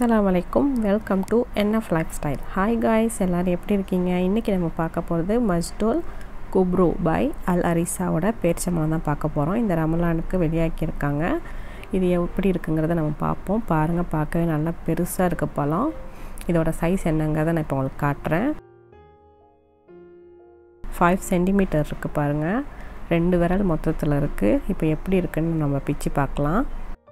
அஸ்ஸலாமு அலைக்கும் welcome to NF lifestyle hi guys எல்லோரும் எப்படி இருக்கீங்க இன்றைக்கி நம்ம பார்க்க போகிறது மஸ்டோல் குப்ரூ பை அல் அரிசாவோட பேரிச்சம்பழம் தான் பார்க்க போகிறோம் இந்த ரமலானுக்கு வெளியாக்கியிருக்காங்க இது எப்படி இருக்குங்கிறத நம்ம பார்ப்போம் பாருங்கள் பார்க்கவே நல்லா பெருசாக இருக்க பழம் இதோட சைஸ் என்னங்கிறத நான் இப்போ உங்களுக்கு காட்டுறேன் ஃபைவ் சென்டிமீட்டர் இருக்குது பாருங்கள் ரெண்டு விரல் மொத்தத்தில் இருக்குது இப்போ எப்படி இருக்குன்னு நம்ம பிச்சு பார்க்கலாம்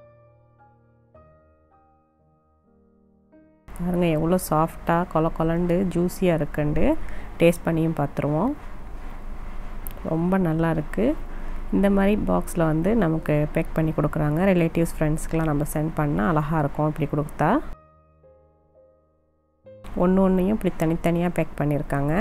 பாருங்கள் எவ்வளோ சாஃப்டாக கொல கொலண்டு ஜூஸியாக இருக்குண்டு டேஸ்ட் பண்ணியும் பார்த்துருவோம் ரொம்ப நல்லா இருக்குது இந்த மாதிரி பாக்ஸில் வந்து நமக்கு பேக் பண்ணி கொடுக்குறாங்க ரிலேட்டிவ்ஸ் ஃப்ரெண்ட்ஸ்க்கெலாம் நம்ம சென்ட் பண்ணால் அழகாக இருக்கும் இப்படி கொடுத்தா ஒன்று ஒன்றையும் இப்படி தனித்தனியாக பேக் பண்ணியிருக்காங்க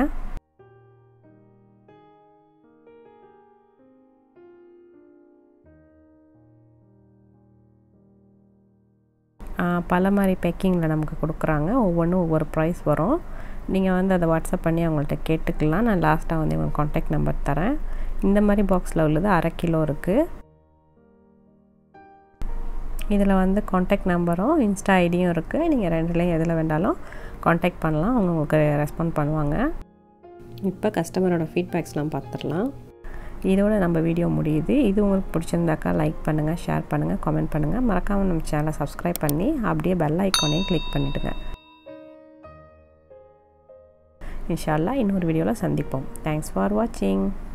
பல மாதிரி பேக்கிங்கில் நமக்கு கொடுக்குறாங்க ஒவ்வொன்றும் ஒவ்வொரு ப்ரைஸ் வரும் நீங்கள் வந்து அதை வாட்ஸ்அப் பண்ணி அவங்கள்ட்ட கேட்டுக்கலாம் நான் லாஸ்ட்டாக வந்து இவங்க காண்டாக்ட் நம்பர் தரேன் இந்த மாதிரி பாக்ஸில் உள்ளது அரை கிலோ இருக்குது இதில் வந்து காண்டாக்ட் நம்பரும் இன்ஸ்டா ஐடியும் இருக்குது நீங்கள் ரெண்டுலேயும் எதில் வேண்டாலும் காண்டாக்ட் பண்ணலாம் அவங்க உங்களுக்கு ரெஸ்பாண்ட் பண்ணுவாங்க இப்போ கஸ்டமரோட ஃபீட்பேக்ஸ்லாம் பார்த்துடலாம் இதோட நம்ம வீடியோ முடியுது இது உங்களுக்கு பிடிச்சிருந்தாக்கா லைக் பண்ணுங்கள் ஷேர் பண்ணுங்கள் கமெண்ட் பண்ணுங்கள் மறக்காமல் நம்ம சேனலை சப்ஸ்கிரைப் பண்ணி அப்படியே பெல் ஐக்கானையும் கிளிக் பண்ணிவிடுங்க இன்ஷால்லா இன்னொரு வீடியோவில் சந்திப்போம் தேங்க்ஸ் ஃபார் வாட்சிங்